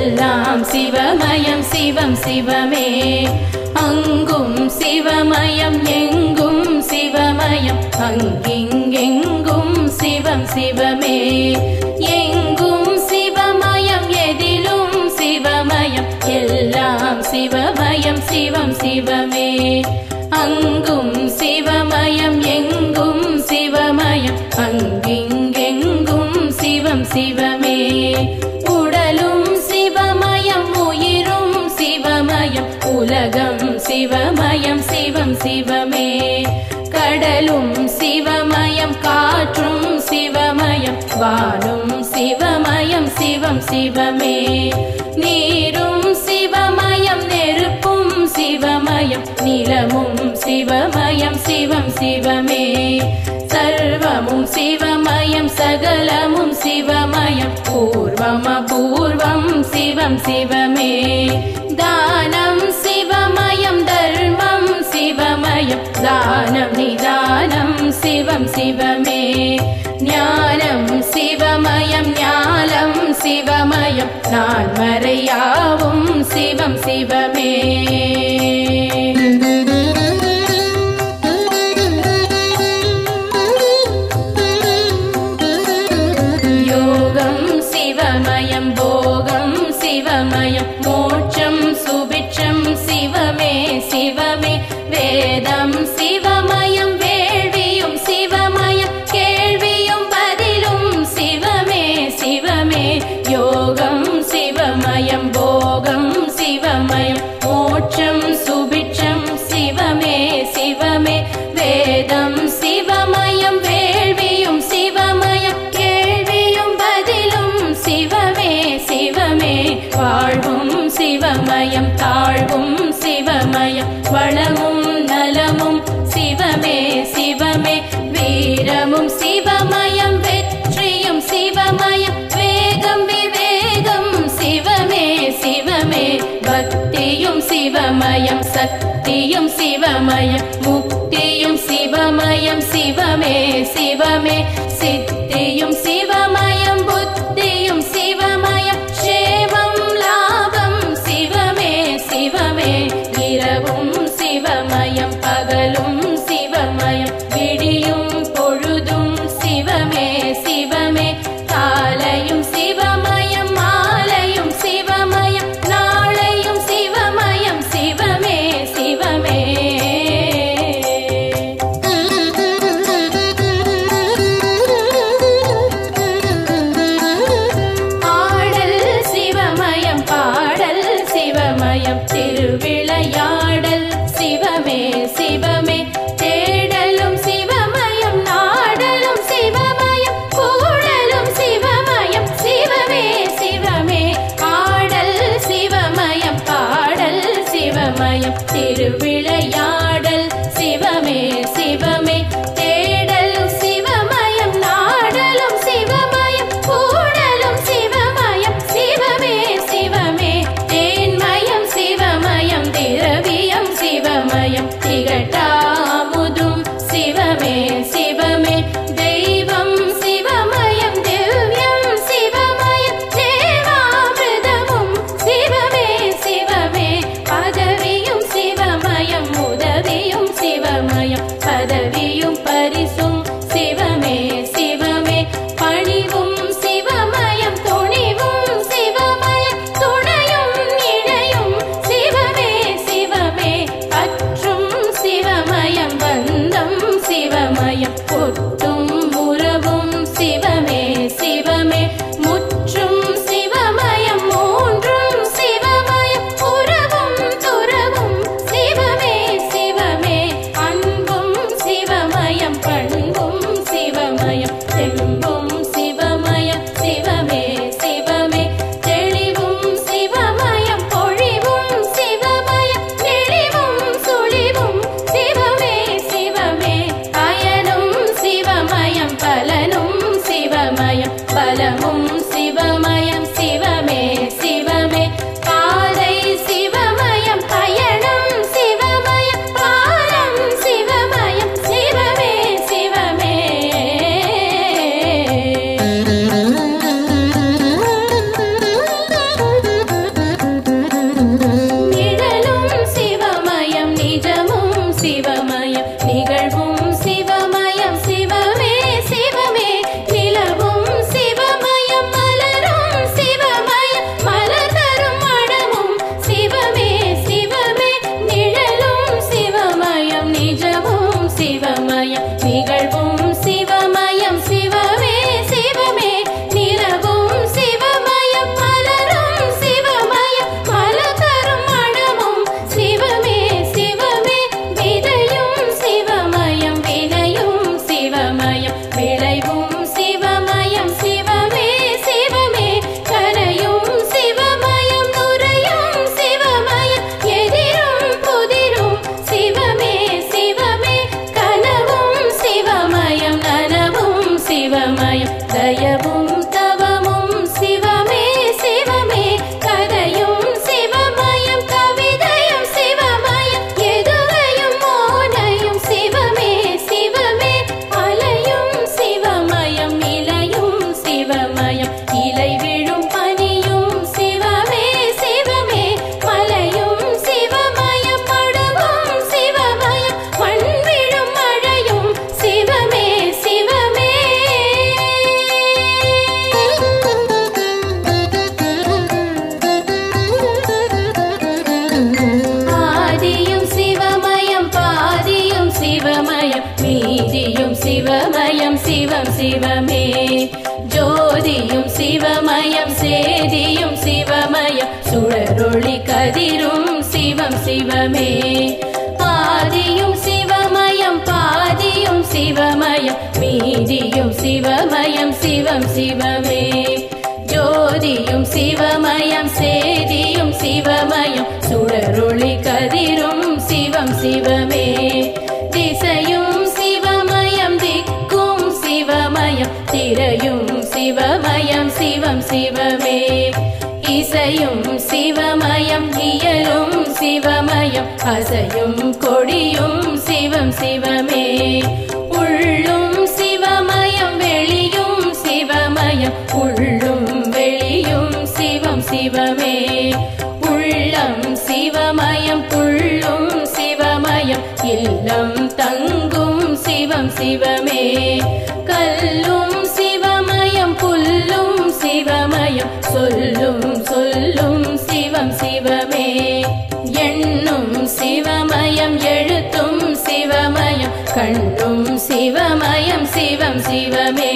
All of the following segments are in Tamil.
எல்லாம் சிவமயம் சிவம் சிவமே அங்கும் சிவமயம் எங்கும் சிவமயம் அங்கிங்கெங்கும் சிவம் சிவமே எங்கும் சிவமயம் எதிலும் சிவமயம் எல்லாம் சிவமயம் சிவம் சிவமே அங்கும் சிவமயம் எங்கும் சிவமயம் அங்கிங்கெங்கும் சிவம் சிவமே உடலும் சிவமயம் உயிரும் சிவமயம் உலகம் சிவமயம் சிவம் சிவமே கடலும் சிவமயம் காற்றும் சிவமயம் வானும் சிவமயம் சிவம் சிவமே நீரும் சிவமயம் நெருப்பும் சிவமயம் நிலமும் சிவமயம் சிவம் சிவமே சர்வமும் சிவமயம் சகலமும் சிவமயம் பூர்வம் அபூர்வம் சிவம் சிவமே தானம் சிவமயம் தர்மம் சிவமயம் தானம் நிதானம் சிவம் சிவமே ஞானம் சிவமயம் ஞானம் சிவமயம் நான் மறையாவும் சிவம் சிவமே யோகம் சிவமயம் போகம் சிவமயம் மோட்சம் சுபிட்சம் சிவமே சிவமே வேதம் சிவமயம் வேள்வியும் சிவமயம் கேள்வியும் பதிலும் சிவமே சிவமே யோகம் சிவமயம் போகம் சிவமயம் மோட்சம் சுபிட்சம் சிவமே சிவமே வேதம் சிவமயம் வேள்வியும் சிவமயம் கேள்வியும் பதிலும் சிவமே சிவமே வாழ்வும் சிவமயம் தாழ்வும் சிவமயம் வளமும் நலமும் சிவமே சிவமே வீரமும் சிவமயம் வெற்றியும் சிவமயம் வேகம் விவேகம் சிவமே சிவமே பக்தியும் சிவமயம் சக்தியும் சிவமயம் முக்தியும் சிவமயம் சிவமே சிவமே சித்தியும் சிவமயம் புத்தியும் சிவமயம் சேமம் லாபம் சிவமே சிவமே இரவும் சிவமயம் பகலும் சிவமயம் விடியும் பொழுதும் சிவமே சிவமே காலையும் சிவமயம் மாலையும் சிவமயம் நாளையும் சிவமயம் சிவமே சிவமே ஆடல் சிவமயம் பாடல் சிவமயம் திருவிளையாடல் சிவமே சிவமே தேடலும் சிவமயம் நாடலும் சிவமயம் கூடலும் சிவமயம் சிவமே சிவமே ஆடல் சிவமயம் பாடல் சிவமயம் திருவிளையாடல் சிவமே சிவமே தேடலும் சிவமயம் நாடலும் சிவமயம் கூடலும் சிவமயம் சிவமே சிவமே தேன்மயம் சிவமயம் திரவியம் சிவமயம் திகட்டாமுதும் சிவமே சிவமே தெய்வம் சிவமயம் திவ்யம் சிவமயம் தேவாமிர்தமும் சிவமே சிவமே பதவியும் சிவமயம் உதவியும் சிவமயம் பதவியும் பரிசும் சிவமே சிவமே பணிவும் சிவமயம் துணிவும் சிவமயம் துணையும் இணையும் சிவமே சிவமே பற்றும் சிவமயம் பந்தம் சிவமயம் பொட்டும் உறவும் சிவமே சிவமே முற்றும் சிவமயம் மூன்றும் சிவமயம் உறவும் துறவும் சிவமே சிவமே அன்பும் சிவமயம் பண்பும் சிவமயம் தெம்பும் சிவமயம் சிவமே சிவமே தெளிவும் சிவமயம் பொழிவும் சிவமயம் நெளிவும் சுழிவும் சிவமே சிவமே பயனும் சிவமயம் பலனும் சிவமயம் பலமும் சிவமயம் சிவமே சிவமே பாதை சிவமயம் பயணம் சிவமயம் பாலம் சிவமயம் சிவமே சிவமே தயவும் தவமும் சிவமே சிவமே கதையும் சிவமயம் கவிதையும் சிவமயம் எதுவையும் மோனையும் சிவமே சிவமே அலையும் சிவமயம் இலையும் சிவமயம் இலை விழும் பனியும் சிவமே சிவமே மலையும் சிவமயம் மடுவும் சிவமயம் மண் விழும் மழையும் சிவமே சிவமே ஆதியும் சிவமயம் பாதியும் சிவமயம் மீதியும் சிவமயம் சிவம் சிவமே ஜோதியும் சிவமயம் சேதியும் சிவமயம் சுடரொளி கதிரும் சிவம் சிவமே ஆதியும் சிவமயம் பாதியும் சிவமயம் மீதியும் சிவமயம் சிவம் சிவமே ஜோதியும் சிவமயம் சேதியும் சிவமயம் சுடரொளி கதிரும் சிவம் சிவமே திசையும் சிவமயம் திக்கும் சிவமயம் திரையும் சிவமயம் சிவம் சிவமே இசையும் சிவமயம் இயலும் சிவமயம் அசையும் கொடியும் சிவம் சிவமே உள்ளும் சிவமயம் வெளியும் சிவமயம் உள்ளும் வெளியும் சிவம் சிவமே உள்ளம் சிவமயம் புள்ளும் சிவமயம் இல்லம் தங்கும் சிவம் சிவமே கல்லும் சிவமயம் புல்லும் சிவமயம் சொல்லும் சொல்லும் சிவம் சிவமே எண்ணும் சிவமயம் எழுத்தும் சிவமயம் கண்ணும் சிவமயம் சிவம் சிவமே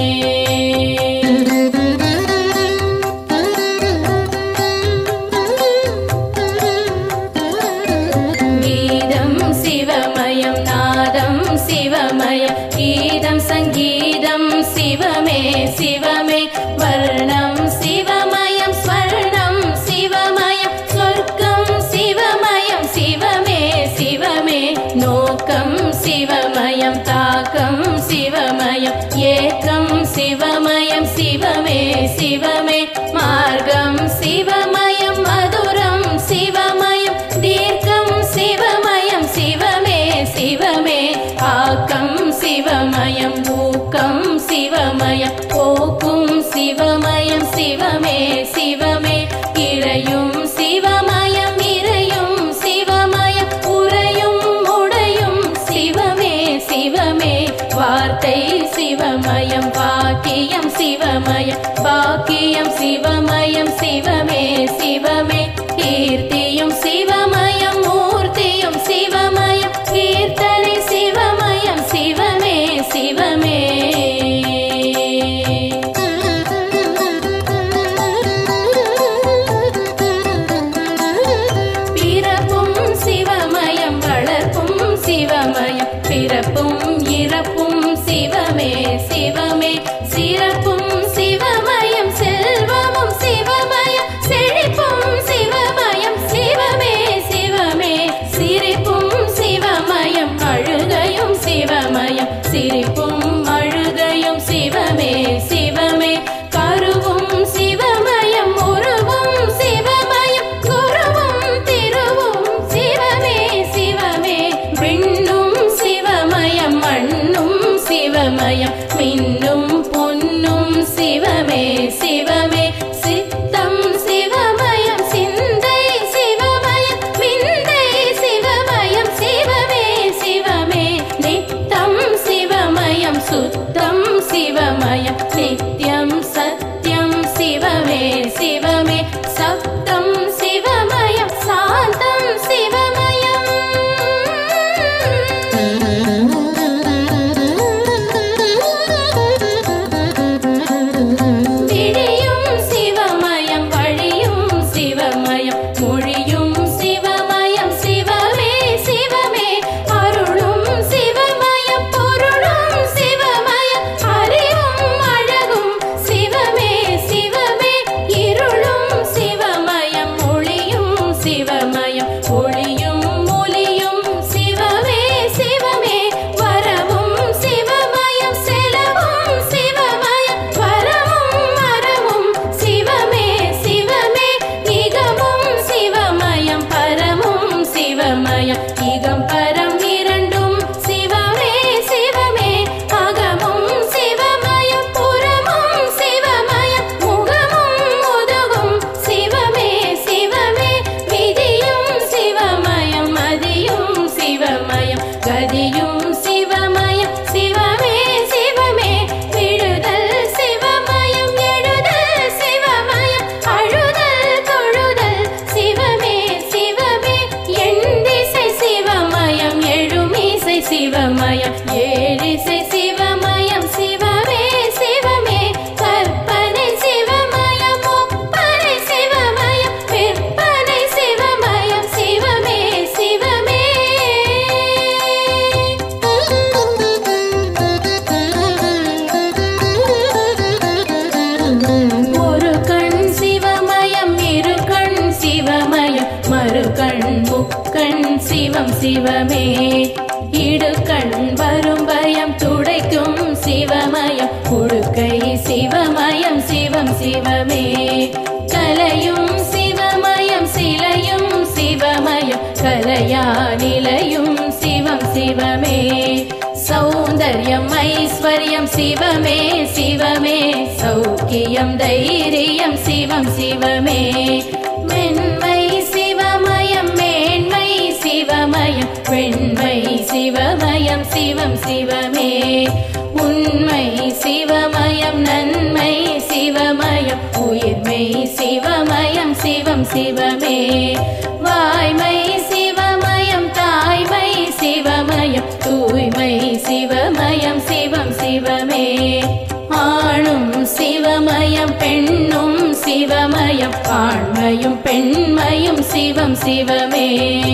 கீதம் சிவமயம் நாதம் சிவமயம் கீதம் சங்கீதம் சிவமே சிவமே வர்ணம் சிவமயம் ஸ்வர்ணம் சிவமயம் சொர்க்கம் சிவமயம் சிவமே சிவமே நோக்கம் சிவமயம் தாக்கம் சிவமயம் ஏக்கம் சிவமயம் சிவமே சிவமே மார்க்கம் சிவமயம் மதுரம் சிவமயம் தீர்க்கம் சிவமயம் சிவமே சிவமே ஆக்கம் சிவமயம் ஊக்கம் சிவமயம் போக்கும் சிவமயம் சிவமே சிவமே இறையும் சிவமயம் இறையும் சிவமயம் உறையும் உடையும் சிவமே சிவமே வார்த்தை சிவமயம் பாக்கியம் சிவமயம் பாக்கியம் சிவமயம் சிவமே சிவமே கீர்த்தியும் சிவமயம் மூர்த்தியும் சிவமயம் கீர்த்தனை சிவமயம் சிவமே சிவமே பிறப்பும் சிவமயம் வளர்ப்பும் சிவமயம் பிறப்பும் இறப்பும் சிவமே சிவமே சிறப்பும் சிவமயம் செல்வமும் சிவமயம் செழிப்பும் சிவமயம் சிவமே சிவமே சிரிப்பும் சிவமயம் அழுகையும் சிவமயம் சிரிப்பும் அழுகையும் சிவமே சிவமே கருவும் சிவமயம் உருவும் சிவமயம் குருவும் திருவும் சிவமே சிவமே விண்ணும் சிவமயம் மண்ணும் சிவமயம் மின்னும் பொன்னும் சிவமே சிவமே சித்தம் சிவமயம் சிந்தை சிவமயம் விந்தை சிவமயம் சிவமே சிவமே நித்தம் சிவமயம் சுத்தம் சிவமயம் நித்யம் சத்யம் சிவமே சிவமே சப்தம் சிவமயம் சாந்தம் சிவமயம் விழியும் சிவமயம் வழியும் சிவமயம் மொழியும் சிவமயம் சிவமே சிவமே அருளும் சிவமயம் பொருளும் சிவமயம் அறிவும் அழகும் சிவமே சிவமே இருளும் சிவம் சிவமே இடுக்கண் வரும் பயம் துடைக்கும் சிவமயம் உடுக்கை சிவமயம் சிவம் சிவமே கலையும் சிவமயம் சிலையும் சிவமயம் கலையா நிலையும் சிவம் சிவமே சௌந்தர்யம் ஐஸ்வர்யம் சிவமே சிவமே சௌக்கியம் தைரியம் சிவம் சிவமே மென்மை சிவமயம் மேன்மை சிவமயம் வெண்மை சிவமயம் சிவம் சிவமே உண்மை சிவமயம் நன்மை சிவமயம் உயிர்மை சிவமயம் சிவம் சிவமே வாய்மை சிவமயம் தாய்மை சிவமயம் தூய்மை சிவமயம் சிவம் சிவமே ஆணும் சிவமயம் பெண்ணும் சிவமயம் ஆண்மையும் பெண்மையும் சிவம் சிவமே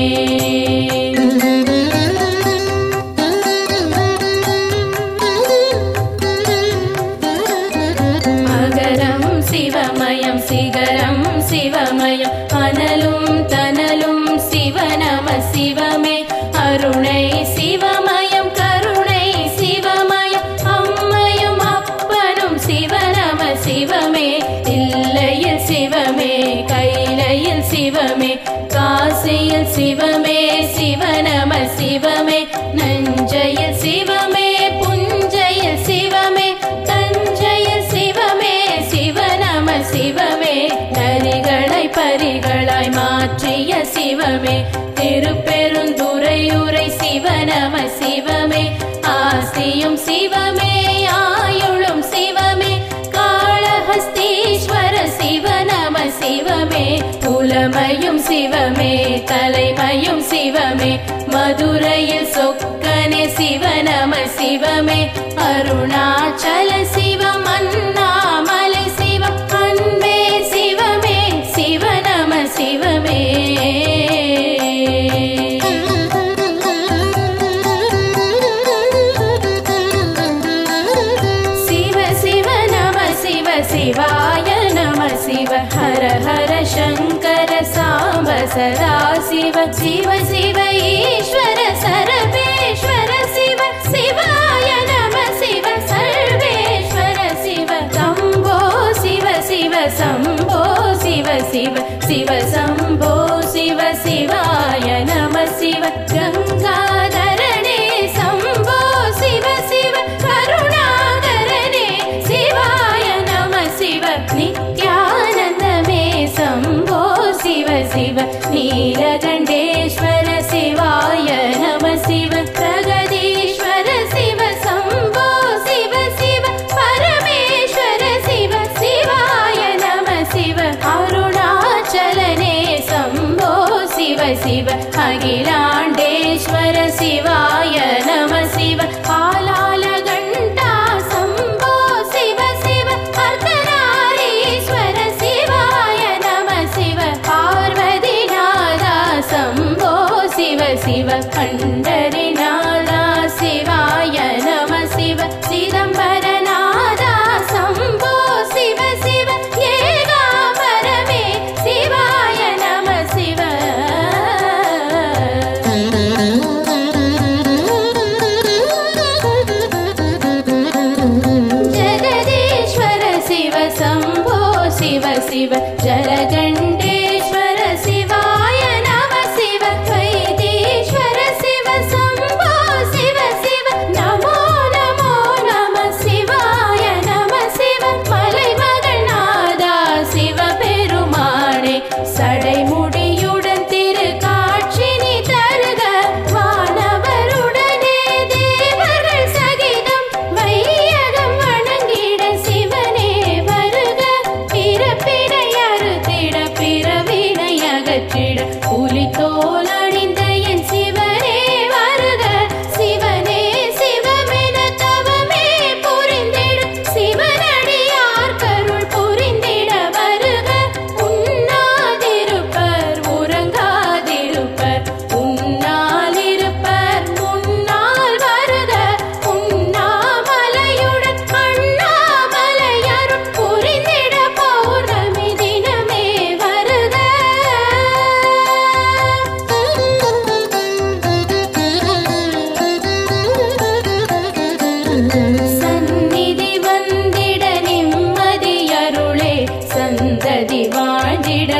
அகரம் சிவமயம் சிகரம் சிவமயம் அனலும் தனலும் சிவநம சிவமே அருணை சிவமயம் கருணை சிவமயம் அம்மையும் அப்பனும் சிவநம சிவமே இல்லையில் சிவமே கைலையில் சிவமே காசியில் சிவமே சிவநம சிவமே நஞ்சையில் சிவமே புஞ்சையில் சிவமே தஞ்சையில் சிவமே சிவநம சிவமே நரிகளை பரிகளாய் மாற்றிய சிவமே திருப்பெருந்துறையுரை சிவநம சிவமே ஆசியும் சிவமே ஆயுளும் சிவமே காளஹஸ்தீஸ்வர சிவநம சிவமே புலமையும் சிவமே தலைமையும் சிவமே மதுரையில் சொக்கனே சிவநம சிவமே அருணாச்சல சிவம் அண்ணாமலை சிவம் அன்பே சிவமே சிவநம சிவமே சிவ சிவ நம சிவ சிவாய நம சிவ ஹர ஹர சங்கர சாம்ப சதா சிவ சிவ சிவ ஈஸ்வர சரபேஸ்வர சிவ சிவாய நம சிவ சர்வேஸ்வர சிவ சம்போ சிவ சிவ சம்போ சிவ சிவ சிவ சம்போ சிவ சிவாய நம சிவ கங்காதரனே சம்போ சிவ சிவ கருணாகரனே சிவாய நம சிவ நித்யானந்தமே சம்போ சிவ சிவ நீலகண்டேஸ்வர சிவாய நம சிவ பிரகதீஸ்வர சிவ சம்போ சிவ சிவ பரமேஸ்வர சிவ சிவாய நம சிவ அருணாச்சலனே சம்போ சிவ சிவ அகிலாண்டேஸ்வர சிவாய நம சிவ ஆலாலகண்டா சம்போ சிவ சிவ அர்த்தநாரீஸ்வர சிவாய நம சிவ பார்வதிநாதா சம்போ சிவ சிவ கண்டரிநாதா சிவாய நம சிவ சிதம்பரநாதா சம்போ சிவ சிவ ஏகாம்பரமே சிவாய நம சிவ ஜெகதீஸ்வர சிவ சம்போ சிவ சிவ ஜலகண்டேஸ்வர சிவாய நம சிவ வைத்தீஸ்வர சிவ சம்போ சிவ சிவ நமோ நமோ நம சிவாய நம சிவ மலைமகநாதா சிவ பெருமானே சடைமுடியுடன் திரு காட்சினி தருக வானவருடனே தேவர்கள் சகிதம் வையகம் வணங்கிட சிவனே வருக பிறப்பிடை அறுத்திட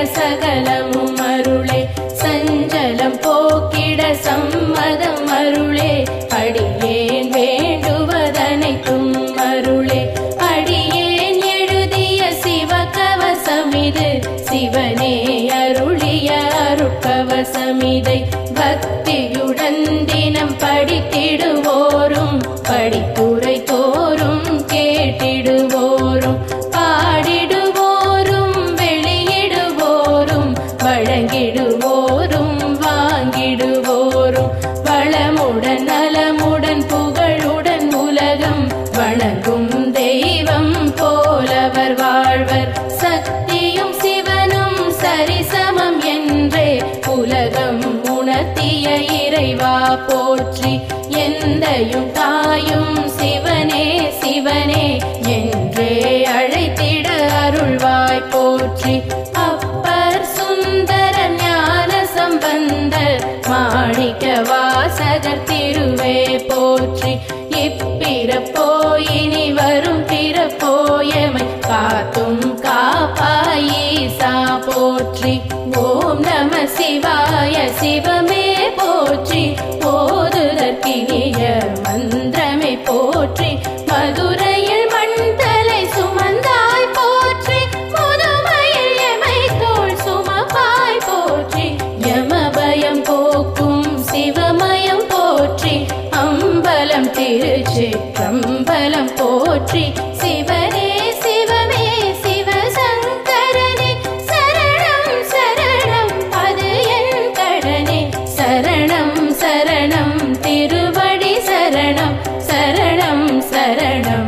சகலமும் அருளே சஞ்சலம் போக்கிட சம்மதம் அருளே அடியேன் வேண்டுவதனைத்தும் அருளே அடியேன் எழுதிய சிவகவசமிது சிவனே அருளிய அருட்கவசமிதை பக்தியுடன் தினம் படித்திடுவோரும் படித்துரை தோறும் கேட்டிடுவோரும் பாடிடுவோரும் வெளியிடுவோரும் வழங்கிடுவோரும் வாங்கிடுவோரும் வளமுடன் நலமுடன் புகழுடன் உலகம் வணங்கும் தெய்வம் போலவர் வாழ்வர் சக்தியும் சிவனும் சரிசமம் என்றே உலகம் உணர்த்திய இறைவா போற்றி எந்தையும் தாயும் சிவனே சிவனே என்றே அழைத்திட அருள்வாய் போற்றி அப்பர் சுந்தர ஞான சம்பந்தர் மாணிக்க வாசகர் திருவே போற்றி இப்பிறப்போ இனி வரும் பிறப்போயமை காத்தும் காப்பாயீசா போற்றி ஓம் நம சிவாய சிவமே போற்றி போதுதற்கினிய மந்திரமே போற்றி மதுரையில் மண்தலை சுமந்தாய் போற்றி முதுமையில் எமை தோள் சுமப்பாய் போற்றி யமபயம் போக்கும் சிவமயம் போற்றி அம்பலம் திருச்சிற்றம்பலம் போற்றி சிவனே சிவமே சிவசங்கரனே சரணம் சரணம் அது என் கடனே சரணம் சரணம் திருவடி சரணம் சரணம் சரணம்